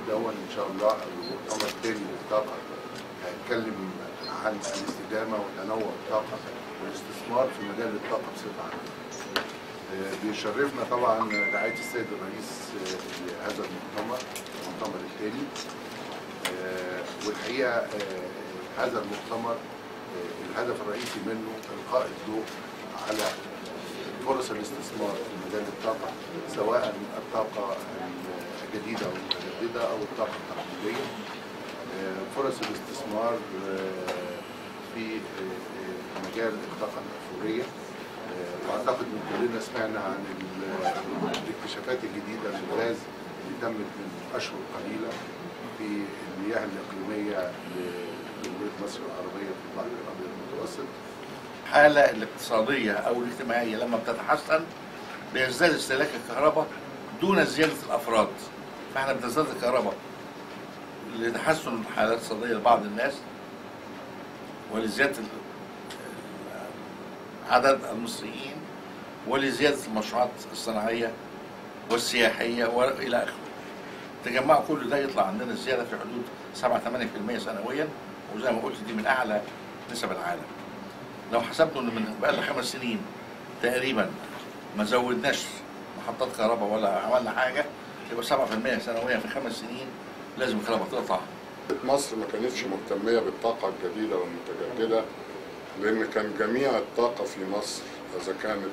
دون ان شاء الله او المؤتمر الثاني للطاقه هيتكلم عن الاستدامه وتنوع الطاقه والاستثمار في مجال الطاقه بصفه عامه. آه، بيشرفنا طبعا رعايه السيد الرئيس آه، لهذا المؤتمر المؤتمر الثاني آه، والحقيقه آه، هذا المؤتمر آه، الهدف الرئيسي منه القاء الضوء على فرص الاستثمار في مجال الطاقه سواء الطاقه الجديده والمتجدده او الطاقه التقليديه آه، فرص الاستثمار آه، في آه، مجال الطاقه الاحفوريه آه، واعتقد ان كلنا سمعنا عن ال- الاكتشافات الجديده للغاز اللي تمت من اشهر قليله في المياه الاقليميه لجمهوريه مصر العربيه في البحر الابيض المتوسط الحالة الاقتصادية أو الاجتماعية لما بتتحسن بيزداد استهلاك الكهرباء دون زيادة الأفراد فإحنا بتزداد الكهرباء لتحسن الحالة الاقتصادية لبعض الناس ولزيادة ال- عدد المصريين ولزيادة المشروعات الصناعية والسياحية وإلى آخره تجمعوا كل ده يطلع عندنا زيادة في حدود 7 8% سنويا وزي ما قلت دي من أعلى نسب العالم لو حسبته ان من بقى لنا خمس سنين تقريبا ما زودناش محطات كهرباء ولا عملنا حاجه يبقى 7% سنويا في خمس سنين لازم الكهرباء تقطع مصر ما كانتش مهتمية بالطاقة الجديدة والمتجددة لأن كان جميع الطاقة في مصر إذا كانت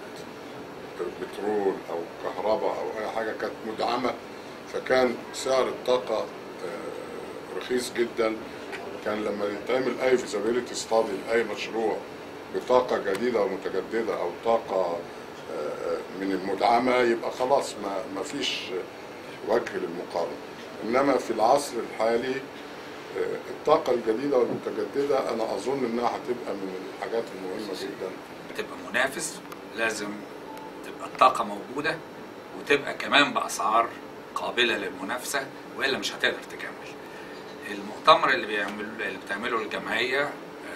بترول أو كهرباء أو أي حاجة كانت مدعمة فكان سعر الطاقة آه، رخيص جدا كان لما يتعمل أي فيزابيليتي ستادي لأي مشروع بطاقة جديدة ومتجددة أو طاقة آه، من المدعمة يبقى خلاص ما ما فيش وجه للمقارنة إنما في العصر الحالي آه، الطاقة الجديدة والمتجددة أنا أظن إنها هتبقى من الحاجات المهمة جدا تبقى منافس لازم تبقى الطاقة موجودة وتبقى كمان بأسعار قابلة للمنافسة وإلا مش هتقدر تكمل المؤتمر اللي بيعمل اللي بتعمله الجمعية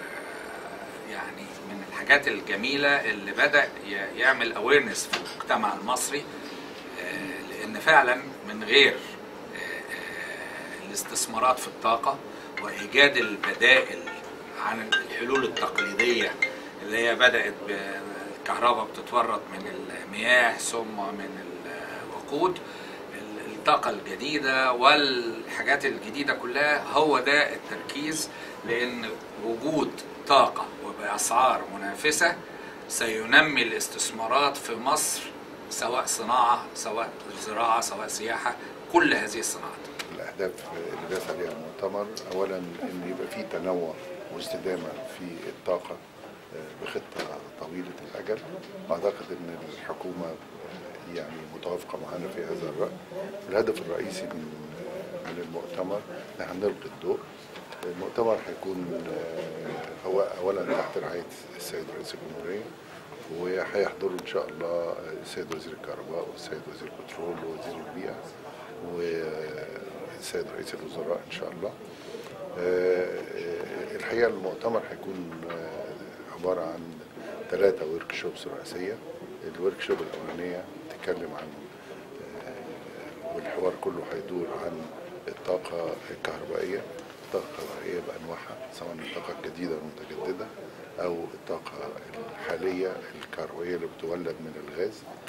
آه، يعني من الحاجات الجميلة اللي بدأ ي- يعمل اويرنس في المجتمع المصري آه، لأن فعلا من غير آه، آه، الاستثمارات في الطاقة وإيجاد البدائل عن الحلول التقليدية اللي هي بدأت بالكهرباء بتتورد من المياه ثم من الوقود الطاقة الجديدة والحاجات الجديدة كلها هو ده التركيز لأن وجود طاقة وبأسعار منافسة سينمي الاستثمارات في مصر سواء صناعة سواء زراعة سواء سياحة كل هذه الصناعات الاهداف اللي بيسعى ليها المؤتمر اولا ان يبقى في تنوع واستدامه في الطاقه آه، بخطه طويله الاجل واعتقد ان الحكومه آه، يعني متوافقه معنا في هذا الراي الهدف الرئيسي من آه، من المؤتمر ان احنا نلقي الضوء المؤتمر هيكون آه، هو اولا تحت رعايه السيد رئيس الجمهوريه وهيحضره ان شاء الله السيد وزير الكهرباء والسيد وزير البترول ووزير البيئه والسيد رئيس الوزراء ان شاء الله آه، آه، الحقيقه المؤتمر هيكون آه، عباره عن ثلاثه ورك شوبس رئيسيه الورك شوب الاولانيه تتكلم عن آه، والحوار كله هيدور عن الطاقه الكهربائيه الطاقه الكهربائيه بانواعها سواء الطاقه الجديده والمتجدده او الطاقه الحاليه الكهربائيه اللي بتولد من الغاز